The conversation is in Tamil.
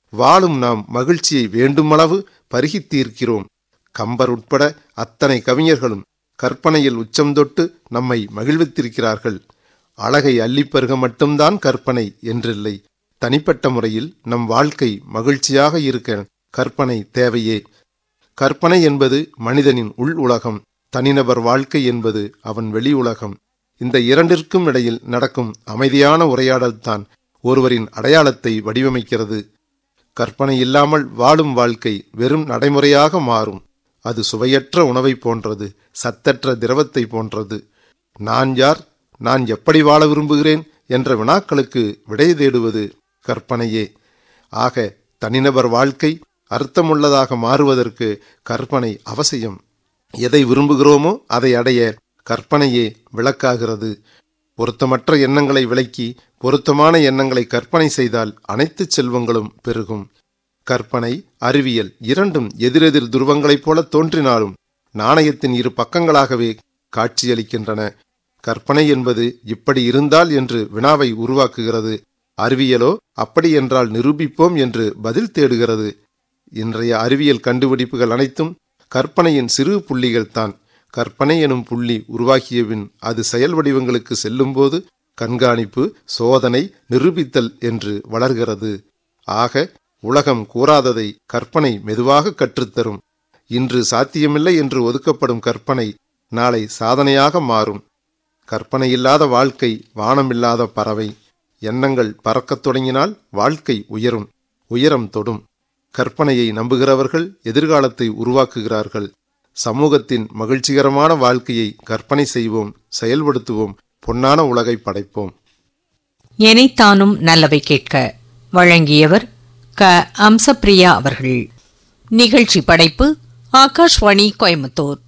வாழும் நாம் மகிழ்ச்சியை வேண்டுமளவு பருகித் தீர்க்கிறோம் கம்பர் உட்பட அத்தனை கவிஞர்களும் கற்பனையில் உச்சம் தொட்டு நம்மை மகிழ்வித்திருக்கிறார்கள் அழகை அள்ளிப்பருக மட்டும்தான் கற்பனை என்றில்லை தனிப்பட்ட முறையில் நம் வாழ்க்கை மகிழ்ச்சியாக இருக்க கற்பனை தேவையே கற்பனை என்பது மனிதனின் உள் உலகம் தனிநபர் வாழ்க்கை என்பது அவன் வெளி உலகம் இந்த இரண்டிற்கும் இடையில் நடக்கும் அமைதியான உரையாடல்தான் ஒருவரின் அடையாளத்தை வடிவமைக்கிறது கற்பனை இல்லாமல் வாழும் வாழ்க்கை வெறும் நடைமுறையாக மாறும் அது சுவையற்ற உணவை போன்றது சத்தற்ற திரவத்தை போன்றது நான் யார் நான் எப்படி வாழ விரும்புகிறேன் என்ற வினாக்களுக்கு விடை தேடுவது கற்பனையே ஆக தனிநபர் வாழ்க்கை அர்த்தமுள்ளதாக மாறுவதற்கு கற்பனை அவசியம் எதை விரும்புகிறோமோ அதை அடைய கற்பனையே விளக்காகிறது பொருத்தமற்ற எண்ணங்களை விளக்கி பொருத்தமான எண்ணங்களை கற்பனை செய்தால் அனைத்து செல்வங்களும் பெருகும் கற்பனை அறிவியல் இரண்டும் எதிரெதிர் துருவங்களைப் போல தோன்றினாலும் நாணயத்தின் இரு பக்கங்களாகவே காட்சியளிக்கின்றன கற்பனை என்பது இப்படி இருந்தால் என்று வினாவை உருவாக்குகிறது அறிவியலோ அப்படி என்றால் நிரூபிப்போம் என்று பதில் தேடுகிறது இன்றைய அறிவியல் கண்டுபிடிப்புகள் அனைத்தும் கற்பனையின் சிறு புள்ளிகள்தான் கற்பனை எனும் புள்ளி உருவாக்கியபின் அது செயல் வடிவங்களுக்கு செல்லும்போது கண்காணிப்பு சோதனை நிரூபித்தல் என்று வளர்கிறது ஆக உலகம் கூறாததை கற்பனை மெதுவாக கற்றுத்தரும் இன்று சாத்தியமில்லை என்று ஒதுக்கப்படும் கற்பனை நாளை சாதனையாக மாறும் கற்பனை இல்லாத வாழ்க்கை வானமில்லாத பறவை எண்ணங்கள் பறக்கத் தொடங்கினால் வாழ்க்கை உயரும் உயரம் தொடும் கற்பனையை நம்புகிறவர்கள் எதிர்காலத்தை உருவாக்குகிறார்கள் சமூகத்தின் மகிழ்ச்சிகரமான வாழ்க்கையை கற்பனை செய்வோம் செயல்படுத்துவோம் பொன்னான உலகை படைப்போம் எனைத்தானும் நல்லவை கேட்க வழங்கியவர் க அம்சப்பிரியா அவர்கள் நிகழ்ச்சி படைப்பு ஆகாஷ்வாணி கோயம்புத்தூர்